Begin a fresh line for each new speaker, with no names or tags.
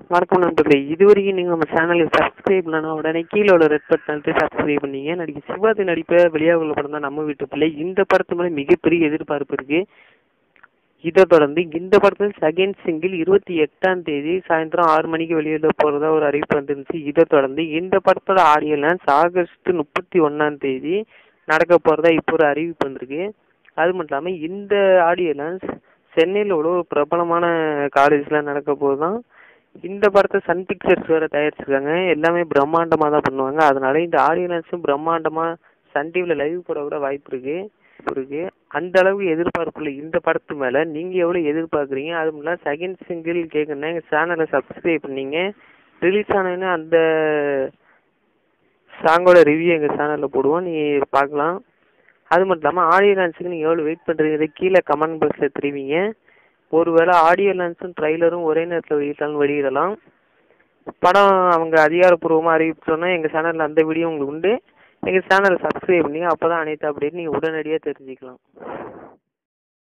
வணக்கம் நண்பர்களே இதுவரைக்கும் நீங்கள் நம்ம சேனலுக்கு சப்ஸ்கிரைப் பண்ணனா உடனே கீழே உள்ள ரெட் பட்டன் அழுத்தி சப்ஸ்கிரைப் பண்ணீங்க நடிகை சிவாஜி நடிப்ப வெளியாக உள்ள படம் தான் நம்ம வீட்டு பிள்ளை இந்த படத்து மேலே மிகப்பெரிய எதிர்பார்ப்பு இருக்கு இதை தொடர்ந்து இந்த படத்தில் செகண்ட் சிங்கிள் இருபத்தி எட்டாம் தேதி சாயந்தரம் ஆறு மணிக்கு வெளியிட போகிறதா ஒரு அறிவிப்பு வந்துருந்துச்சு இதை தொடர்ந்து இந்த படத்தோட ஆடியோ லான்ச் ஆகஸ்ட் முப்பத்தி ஒன்றாம் தேதி நடக்க போகிறதா இப்போ ஒரு அறிவிப்பு வந்திருக்கு அது மட்டும் இல்லாமல் இந்த ஆடியோ லான்ச் சென்னையில் உள்ள ஒரு பிரபலமான காலேஜில் நடக்க போகுது தான் இந்த படத்தை சன் பிக்சர்ஸ் வேறு தயாரிச்சிருக்காங்க எல்லாமே பிரம்மாண்டமாக தான் பண்ணுவாங்க அதனால இந்த ஆடியோ லான்ச்சும் பிரம்மாண்டமாக சன் டிவியில் லைவ் போட கூட வாய்ப்பு இருக்கு இருக்கு அந்த அளவுக்கு எதிர்பார்ப்புள்ள இந்த படத்து மேலே நீங்கள் எவ்வளோ எதிர்பார்க்குறீங்க அது மட்டும் இல்லாமல் செகண்ட் சிங்கிள் கேட்கணுன்னா எங்கள் சேனலை சப்ஸ்கிரைப் பண்ணீங்க ரிலீஸ் ஆனதுன்னு அந்த சாங்கோட ரிவ்யூ எங்கள் சேனலில் போடுவோம் நீ பார்க்கலாம் அது மட்டும் இல்லாமல் ஆடியோ லான்ச்சுக்கு நீங்கள் எவ்வளோ வெயிட் பண்ணுறீங்க கீழே கமெண்ட் பாக்ஸில் தெரிவிங்க ஒருவேளை ஆடியோ லான்ச்சும் ட்ரைலரும் ஒரே நேரத்தில் வெளியிட்டாலும் வெளியிடலாம் படம் அவங்க அதிகாரப்பூர்வமாக அறிவிச்சோன்னா எங்கள் சேனலில் அந்த வீடியோ உங்களுக்கு உண்டு எங்கள் சேனலை சப்ஸ்கிரைப் பண்ணி அப்போ தான் அனைத்து அப்டேட் நீங்கள் உடனடியாக தெரிஞ்சுக்கலாம்